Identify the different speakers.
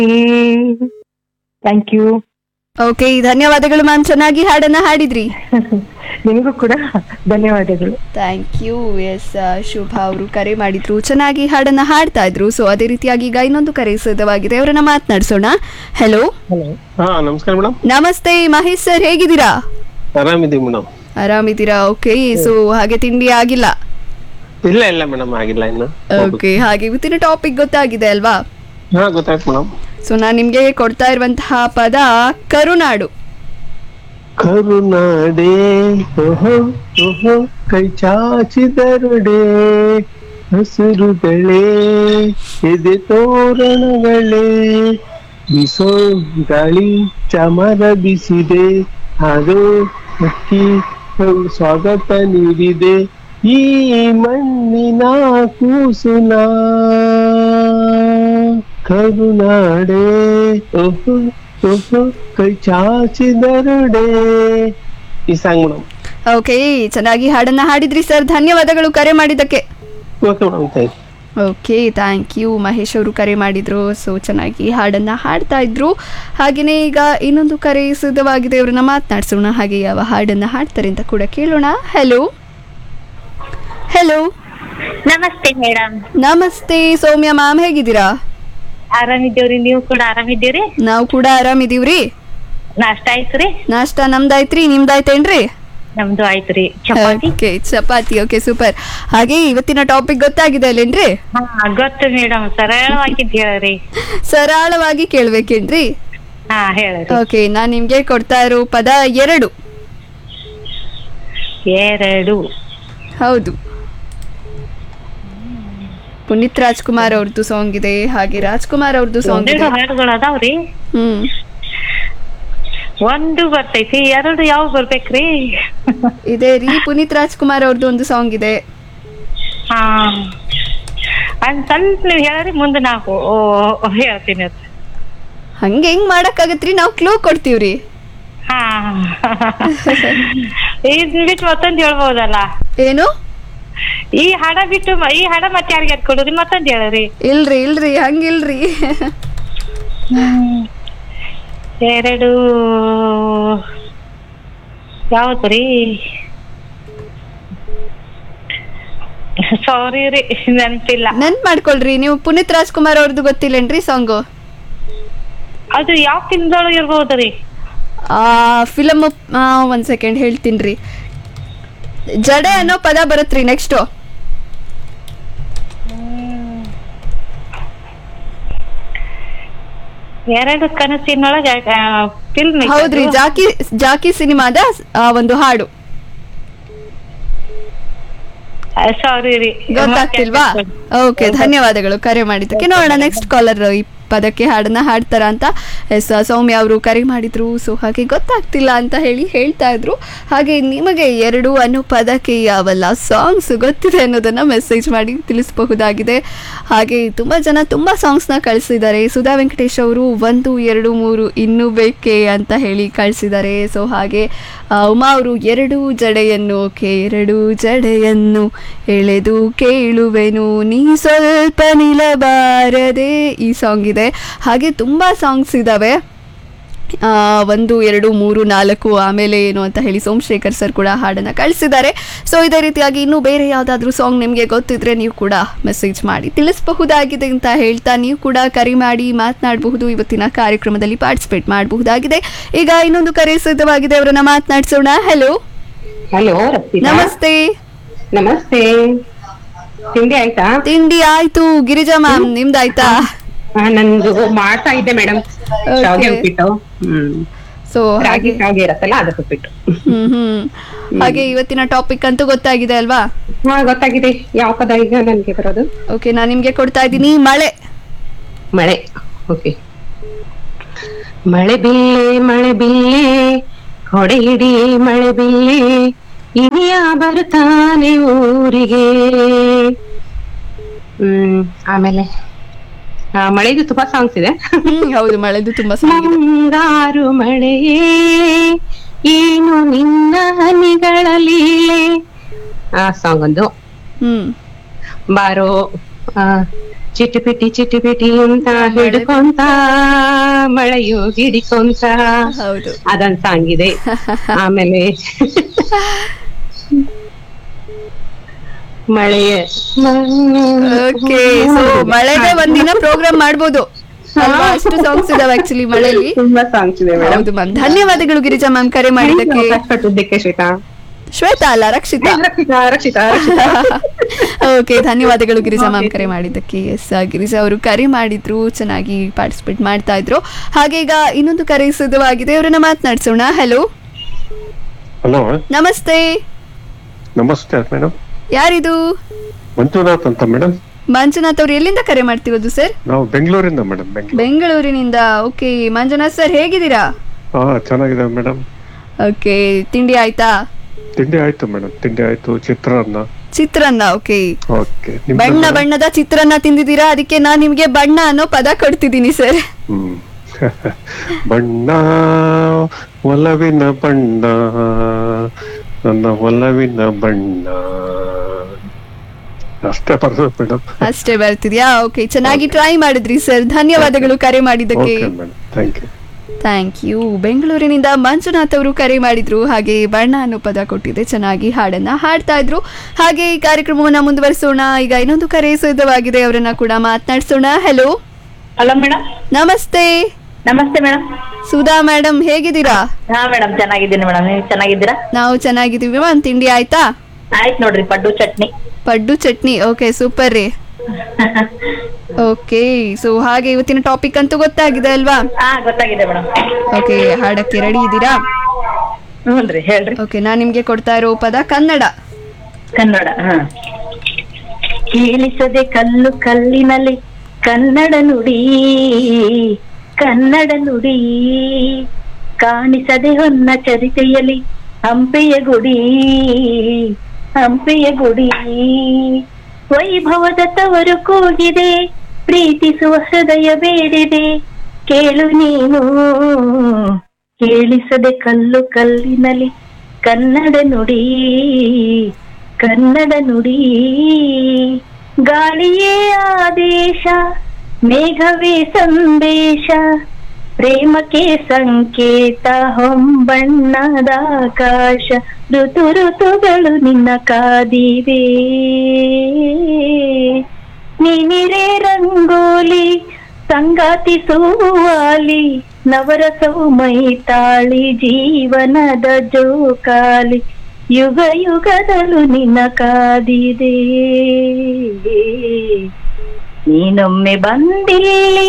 Speaker 1: Thank you
Speaker 2: okay ಧನ್ಯವಾದಗಳು ma'am ಚೆನ್ನಾಗಿ ಹಾಡನ್ನ ಹಾಡಿದ್ರಿ
Speaker 1: ನಿಮಗೂ ಕೂಡ ಧನ್ಯವಾದಗಳು
Speaker 2: ಥ್ಯಾಂಕ್ ಯು ಎಸ್ ಶುಭ ಅವರು ಕರೆ ಮಾಡಿದ್ರು ಚೆನ್ನಾಗಿ ಹಾಡನ್ನ ಹಾಡ್ತಾ ಇದ್ರು ಸೊ ಅದೇ ರೀತಿಯಾಗಿ ಈಗ ಇನ್ನೊಂದು ಕರೆ ಸಿದ್ಧವಾಗಿದೆ ಅವರನ್ನ ಮಾತನಾಡಿಸೋಣ ಹಲೋ
Speaker 1: ಹಲೋ
Speaker 3: ಹಾ ನಮಸ್ಕಾರ ಮೇಡಮ್
Speaker 2: ನಮಸ್ತೆ ಮಹೇಶ್ ಸರ್ ಹೇಗಿದ್ದೀರಾ
Speaker 3: ಆರಾಮಿದ್ದೀವಿ ಮೇಡಮ್
Speaker 2: ಆರಾಮಿದ್ದೀರಾ ಓಕೆ ಸೊ ಹಾಗೆ ತಿಂಡಿ ಆಗಿಲ್ಲ
Speaker 3: ಇಲ್ಲ ಇಲ್ಲ ಮೇಡಮ್ ಆಗಿಲ್ಲ ಇನ್ನು
Speaker 2: ಓಕೆ ಹಾಗೆ ಇವತ್ತಿನ ಟಾಪಿಕ್ ಗೊತ್ತಾಗಿದೆ ಅಲ್ವಾ
Speaker 3: ಹಾ ಗೊತ್ತಾಯ್ತು ಮೇಡಮ್
Speaker 2: ಸೊ ನಾನು ನಿಮ್ಗೆ ಕೊಡ್ತಾ ಇರುವಂತಹ ಪದ ಕರುನಾಡು
Speaker 3: ಕರುನಾಡೆ ಓಹೋ ಓಹೋ ಕೈ ಚಾಚಿದರುಡೆ ಹಸಿರುಗಳೇ ಎದೆ ತೋರಣಗಳೇ ಬಿಸೋ ಗಾಳಿ ಚಮರ ಬಿಸಿದೆ ಹಾಗೆ ಹಕ್ಕಿ ಸ್ವಾಗತ ನೀಡಿದೆ ಈ ಮಣ್ಣಿನ ಕೂಸುನ ಕರುನಾಡೆ ಓಹೋ ಓಹೋ ಕೈ ಚಾಚಿದರುಡೆ ಈ ಸಾಂಗ್ ಮೇಡಮ್
Speaker 2: ಓಕೆ ಚೆನ್ನಾಗಿ ಹಾಡನ್ನ ಹಾಡಿದ್ರಿ ಸರ್ ಧನ್ಯವಾದಗಳು ಕರೆ ಮಾಡಿದ್ದಕ್ಕೆ
Speaker 3: okay madam thank
Speaker 2: okay thank you Mahesh ಅವರು ಕರೆ ಮಾಡಿದ್ರು ಸೊ ಚೆನ್ನಾಗಿ ಹಾಡನ್ನ ಹಾಡ್ತಾ ಇದ್ರು ಹಾಗೆಯೇ ಈಗ ಇನ್ನೊಂದು ಕರೆ ಸಿದ್ಧವಾಗಿದೆ ಅವ್ರನ್ನ ಮಾತನಾಡ್ಸೋಣ ಹಾಗೆ ಯಾವ ಹಾಡನ್ನ ಹಾಡ್ತಾರೆ ಅಂತ ಕೂಡ ಕೇಳೋಣ ಹಲೋ ಹಲೋ
Speaker 4: ನಮಸ್ತೆ ಮೇಡಮ್
Speaker 2: ನಮಸ್ತೆ ಸೌಮ್ಯ ಮ್ಯಾಮ್ ಹೇಗಿದ್ದೀರಾ
Speaker 4: ಆರಾಮಿದ್ದೇವ್ರಿ ನೀವು ಕೂಡ ಆರಾಮಿದ್ದೀವ್ರಿ
Speaker 2: ನಾವು ಕೂಡ ಆರಾಮಿದೀವ್ರಿ
Speaker 4: ನಾಷ್ಟ ಆಯ್ತ್ರಿ
Speaker 2: ನಾಷ್ಟ ನಮ್ದಾಯ್ತ್ರಿ ನಿಮ್ದಾಯ್ತೇನ್ರಿ
Speaker 4: ನಮ್ದು ಆಯ್ತ್ರಿ chapati
Speaker 2: okay chapati okay super ಹಾಗೆ ಇವತ್ತಿನ ಟಾಪಿಕ್ ಗೊತ್ತಾಗಿದೆ ಅಲ್ಲೇನ್ರಿ
Speaker 4: ಹಾ ಗೊತ್ತು ಮೇಡಮ್ ಸರಳವಾಗಿದ್ ಹೇಳ್ರಿ
Speaker 2: ಸರಳವಾಗಿ ಕೇಳ್ಬೇಕೇನ್ರಿ
Speaker 4: ಹಾ ಹೇಳ್ರಿ
Speaker 2: ಓಕೆ ನಾನ್ ನಿಮ್ಗೆ ಕೊಡ್ತಾ ಇರೋ ಪದ ಎರಡು
Speaker 4: ಎರಡು
Speaker 2: ಹೌದು ಪುನೀತ್ ರಾಜ್ಕುಮಾರ್ ಅವ್ರದ್ದು ಸಾಂಗ್ ಇದೆ ಹಾಗೆ ರಾಜ್ಕುಮಾರ್ ಅವ್ರದ್ದು ಸಾಂಗ್
Speaker 4: ಒಂದೆರಡು
Speaker 2: ಇದೆ
Speaker 4: ಹಾಡುಗಳು ಅದಾವ್ರಿ
Speaker 2: ಹ್ಮ್
Speaker 4: ಒಂದು ಬರ್ತೈತಿ ಎರಡು ಯಾವ ಬರ್ಬೇಕ್ರಿ
Speaker 2: ಇದೆ ರೀ ಪುನೀತ್ ರಾಜ್ಕುಮಾರ್ ಅವ್ರದ್ದು ಒಂದು ಸಾಂಗ್ ಇದೆ
Speaker 4: ಹಾ ಒಂದ್ ಸ್ವಲ್ಪ ನೀವು ಹೇಳ್ರಿ ಮುಂದೆ ನಾವು ಓ, ಹೇಳ್ತೀನಿ ಅದು.
Speaker 2: ಹಂಗೆ ಹೆಂಗ್ ಮಾಡಕ್ಕಾಗತ್ರಿ ನಾವು ಕ್ಲೂ ಕೊಡ್ತೀವ್ರಿ
Speaker 4: ಹಾ ಇದ್ ಬಿಟ್ಟು ಮತ್ತೊಂದ್ ಹೇಳ್ಬೋದಲ್ಲ
Speaker 2: ಏನು
Speaker 4: ಈ ಹಾಡ ಬಿಟ್ಟು ಮ- ಈ ಹಾಡ ಮತ್ತೆ ಯಾರಿಗೆ ಕೊಡುದ್ರಿ ಮತ್ತೊಂದ್ ಹೇಳ್ರಿ
Speaker 2: ಇಲ್ರಿ ಇಲ್ರಿ ಹಂಗಿಲ್ರಿ
Speaker 4: ಎರಡು ಯಾವ್ದ್ರಿ ಸಾರಿ ರೀ ನೆನಪಿಲ್ಲ
Speaker 2: ನೆನ್ಪ್ ಮಾಡ್ಕೊಳ್ರಿ ನೀವು ಪುನೀತ್ ರಾಜ್ಕುಮಾರ್ ಅವ್ರದ್ದು ಗೊತ್ತಿಲ್ಲೇನ್ರಿ ಸಾಂಗು
Speaker 4: ಅದು ಯಾವ ಫಿಲ್ಮ್ದೊಳಗೆ ಇರ್ಬೋದ್ರಿ
Speaker 2: ಆ ಫಿಲಮ್ ಒಂದ್ ಸೆಕೆಂಡ್ ಹೇಳ್ತೀನ್ರಿ ಜಡೆ ಅನ್ನೋ ಪದ ಬರತ್ರಿ ನೆಕ್ಸ್ಟ್
Speaker 4: ಎರಡು ಕನಸಿನೊಳಗೆ ಫಿಲ್ಮ್
Speaker 2: ಹೌದ್ರಿ ಜಾಕಿ ಜಾಕಿ ಸಿನಿಮಾದ ಆ, ಒಂದು ಹಾಡು
Speaker 4: ಸಾರಿ ರೀ
Speaker 2: ಗೊತ್ತಾಗ್ತಿಲ್ವಾ ಓಕೆ ಧನ್ಯವಾದಗಳು ಕರೆ ಮಾಡಿದ್ದಕ್ಕೆ ನೋಡೋಣ ನೆಕ್ಸ್ಟ್ ಕಾಲರ್ ಈ ಪದಕ್ಕೆ ಹಾಡನ್ನ ಹಾಡ್ತಾರ ಅಂತ ಎಸ್ ಸೌಮ್ಯ ಅವರು ಕರೆ ಮಾಡಿದ್ರು ಸೊ ಹಾಗೆ ಗೊತ್ತಾಗ್ತಿಲ್ಲ ಅಂತ ಹೇಳಿ ಹೇಳ್ತಾ ಇದ್ರು ಹಾಗೆ ನಿಮಗೆ ಎರಡು ಅನ್ನೋ ಪದಕ್ಕೆ ಯಾವೆಲ್ಲ ಸಾಂಗ್ಸ್ ಗೊತ್ತಿದೆ ಅನ್ನೋದನ್ನ ಮೆಸೇಜ್ ಮಾಡಿ ತಿಳಿಸಬಹುದಾಗಿದೆ ಹಾಗೆ ತುಂಬ ಜನ ತುಂಬ ಸಾಂಗ್ಸ್ನ ಕಳಿಸಿದ್ದಾರೆ ಸುಧಾ ವೆಂಕಟೇಶ್ ಅವರು ಒಂದು ಎರಡು ಮೂರು ಇನ್ನೂ ಬೇಕೇ ಅಂತ ಹೇಳಿ ಕಳಿಸಿದ್ದಾರೆ ಸೊ ಹಾಗೆ ಆ, ಉಮಾ ಅವರು ಎರಡು ಜಡೆಯನ್ನು ಓಕೆ ಎರಡು ಜಡೆಯನ್ನು ಎಳೆದು ಕೇಳುವೆನು ನೀ ಸ್ವಲ್ಪ ನಿಲ್ಲಬಾರದೆ ಈ ಸಾಂಗ್ ಇದೆ ಹಾಗೆ ತುಂಬ ಸಾಂಗ್ಸ್ ಇದ್ದಾವೆ ಆ, ಒಂದು ಎರಡು ಮೂರು ನಾಲ್ಕು ಆಮೇಲೆ ಏನು ಅಂತ ಹೇಳಿ ಸೋಮಶೇಖರ್ ಸರ್ ಕೂಡ ಹಾಡನ್ನು ಕಳಿಸಿದ್ದಾರೆ ಸೊ ಇದೇ ರೀತಿಯಾಗಿ ಇನ್ನೂ ಬೇರೆ ಯಾವುದಾದ್ರೂ ಸಾಂಗ್ ನಿಮಗೆ ಗೊತ್ತಿದ್ರೆ ನೀವು ಕೂಡ ಮೆಸೇಜ್ ಮಾಡಿ ತಿಳಿಸಬಹುದಾಗಿದೆ ಅಂತ ಹೇಳ್ತಾ ನೀವು ಕೂಡ ಕರೆ ಮಾಡಿ ಮಾತನಾಡಬಹುದು ಇವತ್ತಿನ ಕಾರ್ಯಕ್ರಮದಲ್ಲಿ ಪಾರ್ಟಿಸಿಪೇಟ್ ಮಾಡಬಹುದಾಗಿದೆ ಈಗ ಇನ್ನೊಂದು ಕರೆ ಸಿದ್ಧವಾಗಿದೆ ಅವರನ್ನ ಮಾತನಾಡಿಸೋಣ ಹಲೋ
Speaker 5: ಹಲೋ ರಕ್ಷಿತಾ
Speaker 2: ನಮಸ್ತೆ
Speaker 5: ನಮಸ್ತೆ ತಿಂಡಿ ಆಯ್ತಾ
Speaker 2: ತಿಂಡಿ ಆಯ್ತು ಗಿರಿಜಾ ಮ್ಯಾಮ್ ನಿಮ್ದಾಯ್ತಾ
Speaker 5: ಹಾ ನಂದು ಮಾಡ್ತಾ ಇದ್ದೆ ಮೇಡಮ್ ಶಾವಿಗೆ ಉಪ್ಪಿಟ್ಟು ಹ್ಮ್
Speaker 2: ಸೊ
Speaker 5: ರಾಗಿ
Speaker 2: ಹಾಗೆ
Speaker 5: ಶಾವಿಗೆ ಇರತ್ತಲ್ಲ ಅದಕ್ಕೆ ಉಪ್ಪಿಟ್ಟು
Speaker 2: ಹ್ಮ್ ಹ್ಮ್ ಹಾಗೆ ಇವತ್ತಿನ ಟಾಪಿಕ್ ಅಂತೂ ಗೊತ್ತಾಗಿದೆ ಅಲ್ವಾ
Speaker 5: ಹಾ ಗೊತ್ತಾಗಿದೆ ಯಾವ ಪದ ಈಗ ನನ್ಗೆ ಬರೋದು
Speaker 2: ಓಕೆ ನಾನು ನಿಮ್ಗೆ ಕೊಡ್ತಾ ಇದ್ದೀನಿ ಮಳೆ
Speaker 5: ಮಳೆ ಓಕೆ ಮಳೆ ಬಿಲ್ಲೆ ಮಳೆ ಬಿಲ್ಲೆ ಹೊಡೆ ಹಿಡಿ ಮಳೆ ಬಿಲ್ಲೆ ಇನಿಯ ಬರುತ್ತಾನೆ ಊರಿಗೆ ಹ್ಮ್ ಆಮೇಲೆ ಆ, ಮಳೆದು ತುಂಬಾ ಸಾಂಗ್ಸ್ ಇದೆ
Speaker 2: ಹ್ಮ್ ಹೌದು ಮಳೆದು ತುಂಬಾ ಸಾಂಗ್ ಇದೆ
Speaker 5: ಮುಂಗಾರು ಮಳೆಯೇ ಏನು ನಿನ್ನ ಹನಿಗಳ ಲೀಲೆ ಆ ಸಾಂಗ್ ಒಂದು
Speaker 2: ಹ್ಮ್
Speaker 5: ಬಾರೋ ಆ, ಚಿಟಿಪಿಟಿ ಚಿಟಿಪಿಟಿ ಅಂತ ಹಿಡ್ಕೊಂತ ಮಳೆಯು ಗಿಡಿಕೊಂತ
Speaker 2: ಹೌದು
Speaker 5: ಅದೊಂದ್ ಸಾಂಗ್ ಇದೆ ಆಮೇಲೆ ಮಳೆಯ
Speaker 2: ಓಕೆ ಸೊ ಮಳೆಗೆ ಒಂದಿನ ಪ್ರೋಗ್ರಾಮ್ ಮಾಡ್ಬೋದು ಅಲ್ವಾ? ಅಷ್ಟು ಸಾಂಗ್ಸ್ ಇದಾವೆ ಆಕ್ಚುಲಿ ಮಳೆಯಲ್ಲಿ
Speaker 5: ತುಂಬಾ ಸಾಂಗ್ಸ್ ಇದೆ ಮೇಡಮ್
Speaker 2: ಹೌದು ಮ್ಯಾಮ್ ಧನ್ಯವಾದಗಳು ಗಿರಿಜಾ ಮ್ಯಾಮ್ ಕರೆ ಮಾಡಿದ್ದಕ್ಕೆ
Speaker 5: ಕೊಟ್ಟಿದ್ದಕ್ಕೆ ಶ್ವೇತಾ
Speaker 2: ಶ್ವೇತಾ ಅಲ್ಲ ರಕ್ಷಿತಾ
Speaker 5: ರಕ್ಷಿತಾ ರಕ್ಷಿತಾ ರಕ್ಷಿತಾ
Speaker 2: ಓಕೆ ಧನ್ಯವಾದಗಳು ಗಿರಿಜಾ ಮ್ಯಾಮ್ ಕರೆ ಮಾಡಿದ್ದಕ್ಕೆ ಎಸ್ ಗಿರಿಜಾ ಅವರು ಕರೆ ಮಾಡಿದ್ರು ಚೆನ್ನಾಗಿ ಪಾರ್ಟಿಸಿಪೇಟ್ ಮಾಡ್ತಾ ಇದ್ರು ಹಾಗೆ ಈಗ ಇನ್ನೊಂದು ಕರೆ ಸಿದ್ಧವಾಗಿದೆ ಅವರನ್ನ ಮಾತನಾಡ್ಸೋಣ ಹಲೋ
Speaker 3: ಹಲೋ
Speaker 2: ನಮಸ್ತೆ
Speaker 3: ನಮಸ್ತೆ ಮೇಡಮ್
Speaker 2: ಯಾರಿದು
Speaker 3: ಮಂಜುನಾಥ್ ಅಂತ ಮೇಡಮ್
Speaker 2: ಮಂಜುನಾಥ್ ಅವ್ರು ಎಲ್ಲಿಂದ ಕರೆ ಮಾಡ್ತಿರೋದು ಸರ್
Speaker 3: ನಾವು ಬೆಂಗಳೂರಿಂದ ಮೇಡಮ್ ಬೆಂಗಳೂರು
Speaker 2: ಬೆಂಗಳೂರಿನಿಂದ ಓಕೆ ಮಂಜುನಾಥ್ ಸರ್ ಹೇಗಿದ್ದೀರಾ
Speaker 3: ಹಾ ಚೆನ್ನಾಗಿದೆ ಮೇಡಮ್
Speaker 2: ಓಕೆ ತಿಂಡಿ ಆಯ್ತಾ
Speaker 3: ತಿಂಡಿ ಆಯ್ತು ಮೇಡಮ್ ತಿಂಡಿ ಆಯ್ತು ಚಿತ್ರಾನ್ನ
Speaker 2: ಚಿತ್ರಾನ್ನ ಓಕೆ
Speaker 3: ಓಕೆ
Speaker 2: ಬಣ್ಣ ಬಣ್ಣದ ಚಿತ್ರಾನ್ನ ತಿಂದಿದ್ದೀರಾ ಅದಕ್ಕೆ ನಾನ್ ನಿಮ್ಗೆ ಬಣ್ಣ ಅನ್ನೋ ಪದ ಕೊಡ್ತಿದ್ದೀನಿ ಸರ್
Speaker 3: ಹ್ಮ್ ಬಣ್ಣ ಒಲವಿನ ಬಣ್ಣ ನನ್ನ ಒಲವಿನ ಬಣ್ಣ ಅಷ್ಟೇ ಬರ್ಬೇಕು ಮೇಡಮ್
Speaker 2: ಅಷ್ಟೇ ಬರ್ತಿದ್ಯಾ ಓಕೆ ಚೆನ್ನಾಗಿ ಟ್ರೈ ಮಾಡಿದ್ರಿ ಸರ್ ಧನ್ಯವಾದಗಳು ಕರೆ ಮಾಡಿದ್ದಕ್ಕೆ
Speaker 3: okay madam thank you
Speaker 2: thank you ಬೆಂಗಳೂರಿನಿಂದ ಮಂಜುನಾಥ್ ಅವರು ಕರೆ ಮಾಡಿದ್ರು ಹಾಗೆ ಬಣ್ಣ ಅನ್ನೋ ಪದ ಕೊಟ್ಟಿದೆ ಚೆನ್ನಾಗಿ ಹಾಡನ್ನ ಹಾಡ್ತಾ ಇದ್ರು ಹಾಗೆ ಈ ಕಾರ್ಯಕ್ರಮವನ್ನ ಮುಂದುವರಿಸೋಣ ಈಗ ಇನ್ನೊಂದು ಕರೆ ಸಿದ್ಧವಾಗಿದೆ ಅವರನ್ನ ಕೂಡ ಮಾತನಾಡಿಸೋಣ ಹಲೋ
Speaker 4: ಹಲೋ ಮೇಡಮ್
Speaker 2: ನಮಸ್ತೆ
Speaker 4: ನಮಸ್ತೆ ಮೇಡಮ್
Speaker 2: ಸುಧಾ ಮೇಡಮ್ ಹೇಗಿದ್ದೀರಾ
Speaker 4: ಹಾ ಮೇಡಮ್ ಚೆನ್ನಾಗಿದ್ದೀನಿ ಮೇಡಮ್ ನೀವು ಚೆನ್ನಾಗಿದ್ದೀರಾ
Speaker 2: ನಾವು ಚೆನ್ನಾಗಿದ್ದೀವಿ ಮ್ಯಾಮ್ ತಿಂಡಿ ಆಯ್ತಾ
Speaker 4: ಆಯ್ತು ನೋಡ್ರಿ ಪಡ್ಡು ಚಟ್ನಿ
Speaker 2: ಪಡ್ಡು ಚಟ್ನಿ ಓಕೆ ಸೂಪರ್ ರೀ ಓಕೆ ಸೊ ಹಾಗೆ ಇವತ್ತಿನ ಟಾಪಿಕ್ ಅಂತೂ ಗೊತ್ತಾಗಿದೆ ಅಲ್ವಾ
Speaker 4: ಹಾ ಗೊತ್ತಾಗಿದೆ ಮೇಡಮ್
Speaker 2: ಓಕೆ ಹಾಡಕ್ಕೆ ರೆಡಿ ಇದ್ದೀರಾ
Speaker 4: ಹ್ಞೂನ್ರಿ ಹೇಳ್ರಿ
Speaker 2: ಓಕೆ ನಾನು ನಿಮ್ಗೆ ಕೊಡ್ತಾ ಇರೋ ಪದ ಕನ್ನಡ
Speaker 4: ಕನ್ನಡ ಹಾ ಕೇಳಿಸದೆ ಕಲ್ಲು ಕಲ್ಲಿನಲ್ಲಿ ಕನ್ನಡ ನುಡಿ ಕನ್ನಡ ನುಡಿ ಕಾಣಿಸದೆ ಹೊನ್ನ ಚರಿತೆಯಲ್ಲಿ ಹಂಪೆಯ ಗುಡಿ ಹಂಪೆಯ ಗುಡಿ ವೈಭವದ ತವರು ಕೂಗಿದೆ ಪ್ರೀತಿಸುವ ಹೃದಯ ಬೇಡಿದೆ ಕೇಳು ನೀನು ಕೇಳಿಸದೆ ಕಲ್ಲು ಕಲ್ಲಿನಲ್ಲಿ ಕನ್ನಡ ನುಡಿ ಕನ್ನಡ ನುಡಿ ಗಾಳಿಯೇ ಆದೇಶ ಮೇಘವೇ ಸಂದೇಶ ಪ್ರೇಮಕ್ಕೆ ಸಂಕೇತ ಹೊಂಬಣ್ಣದ ಆಕಾಶ ಋತು ಋತುಗಳು ನಿನ್ನ ಕಾದಿವೆ ನೀನಿರೇ ರಂಗೋಲಿ ಸಂಗಾತಿ ಸೋವಾಲಿ ನವರಸವು ಮೈತಾಳಿ ಜೀವನದ ಜೋಕಾಲಿ ಯುಗ ಯುಗದಲು ನಿನ್ನ ಕಾದಿದೆ ನೀನೊಮ್ಮೆ ಬಂದಿಲ್ಲಿ